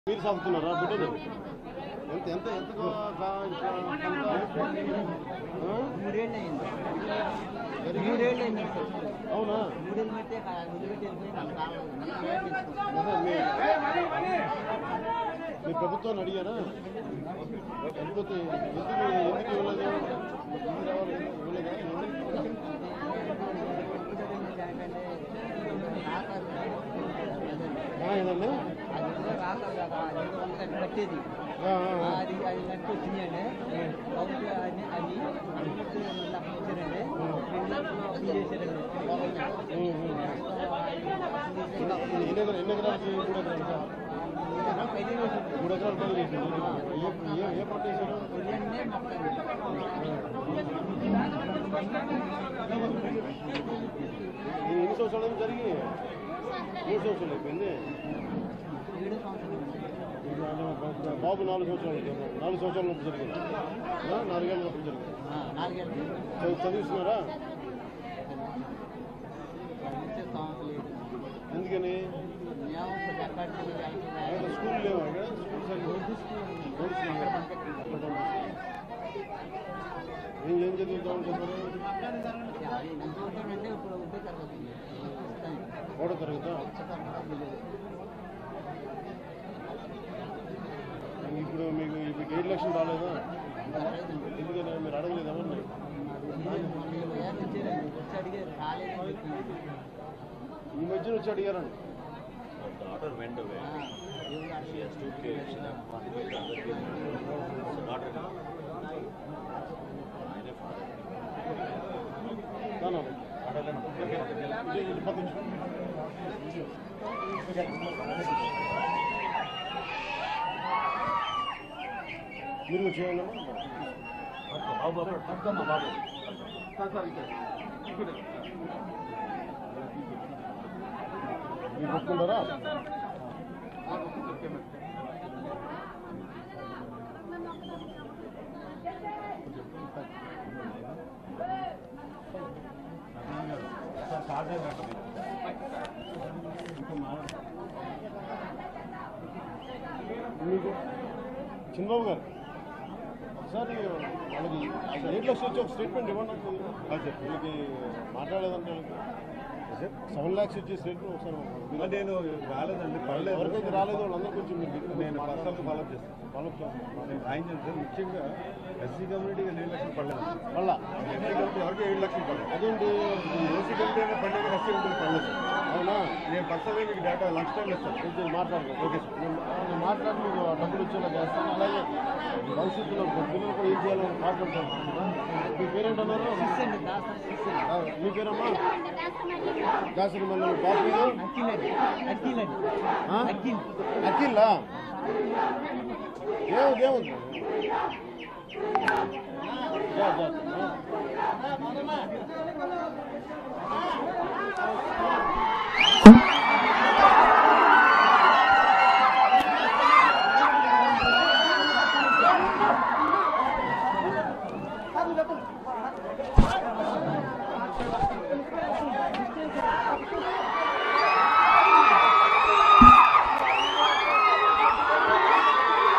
మీరు సాగుతున్నారా బిడ్డలు ఎంత ఎంత ఎంత కా- కా- ఇట్లా ఎంత? ఆ? మూడేళ్ళు అయింది జరిగి? మూడేళ్ళు అయింది సార్ అవునా మూడేళ్ళు బట్టే వదిలిపెట్టి వెళ్ళిపోయి నాకు కావాలి నేనే తెచ్చుకున్నాను. అదే మీ మీ ప్రభుత్వాన్ని అడిగారా లేకపోతే ఎందుకు ఎందుకు ఇవ్వలేదు ఎందుకు రావాలి ఇవ్వలేదా ఆ, ఏదన్నా అది కూడా రాకాలి కదా అది ఏదో వంద కట్టి కట్టేది ఆ, ఆ, ఆ. అది అది కట్టి వచ్చిందండి కాబట్టి అది అది అన్నిటి రెండు లక్షలు ఇచ్చారండి రెండు లక్షలు అప్పు చేశారండి ఉమ్, ఉమ్. ఎన్ని ఎకరాలు ఎన్ని ఎకరాలకి మూడు ఎకరాలు పైన వేసింది మూడు ఎకరాలు పని చేసింది ఏ ఏ- ఏ పంట వేశారు ఉదయాన్నే మొక్కలండి ఇది ఎన్ని సంవత్సరాలు ఏమి జరిగి మూడు సంవత్సరాలు అయిపోయింది ఏడు సంవత్సరాలు ఇది అంటే బాబు నాలుగు సంవత్సరాలు అయిపోయింది. నాలుగు సంవత్సరాల లోపు జరిగింది ఆ, నాలుగేళ్ళ లోపు జరిగింది నాలుగేళ్ళు చదువు- చదివిస్తున్నారా చదివించే స్థానం లేదు ఎందుకని మేము ఎక్కడికి ఆయన స్కూల్ లేవా ఇక్కడ స్కూల్ సరిగ్గా రోడ్డు ఏం ఏం చదువుతాం అనుకుంటున్నారు అంటే ఇప్పుడు ఒకటే తరగతి ఇస్తాను ఒకటో తరగతా ఇప్పుడు మీకు మీకు ఏడు లక్షలు రాలేదా ఎందుకని మీరు అడగలేదా మరి వచ్చి అడిగారు రాలేదని చెప్పి ఈ మధ్యన వచ్చి అడిగారండి The daughter went away. She has two kids. She has one kid, other kid. So daughter. ఆయనే father. రానా? ఇది- ఇది పక్క నుంచి. మీరు కూడా చేయండి మీరు పెట్టుకుంటారా మీకు చిన్నబాబు గారు ఒకసారి వాళ్ళకి ఎయిట్ లక్షలు వచ్చి ఒక స్టేట్మెంట్ ఇవ్వండి నాకు. వీళ్ళకి మాట్లాడలేదంటే సెవెన్ ల్యాక్స్ వచ్చి స్టేట్మెంట్ ఒకసారి మీరు- నేను రాలేదండి పర్లేదు ఎవరికైతే రాలేదో వాళ్ళందరూ కొంచెం మీరు నేను పర్సనల్ ఫాలో చేస్తాను ఫాలోఅప్ చేస్తాను నేను ఆయన చేస్తాను ముఖ్యంగా ఎస్సీ కమ్యూనిటీకి ఏడు లక్షలు పడలేదు మళ్ళా ఎస్సీ కమ్యూనిటీ వరకు ఏడు లక్షలు పడలేదు అదేంటి ఓసీ కమ్యూనిటీ అయినా పండుగ ఎస్సీ కమ్యూనిటీ పడలేదు అవునా నేను పర్సనల్గా మీకు డేటా లంచ్ టైం ఇస్తాను కొంచెం మాట్లాడదు ఓకే సార్ నేను నేను మాట్లాడి మీకు ఆ డబ్బులు వచ్చేలా చేస్తాను అలాగే భవిష్యత్తులో పిల్లలు కూడా ఏం చేయాలని మాట్లాడతాను మీ పేరేంటన్నారు ఇస్సండి దాసరి ఇస్సండి ఆ, మీ పేరమ్మా దాసరి మళ్ళీ బాబు మీద అఖిలండి అఖిలండి ఆ? అఖిల్ అఖిల్లా ఏముంది ఏముంది జా, జా. ఆ. ఆ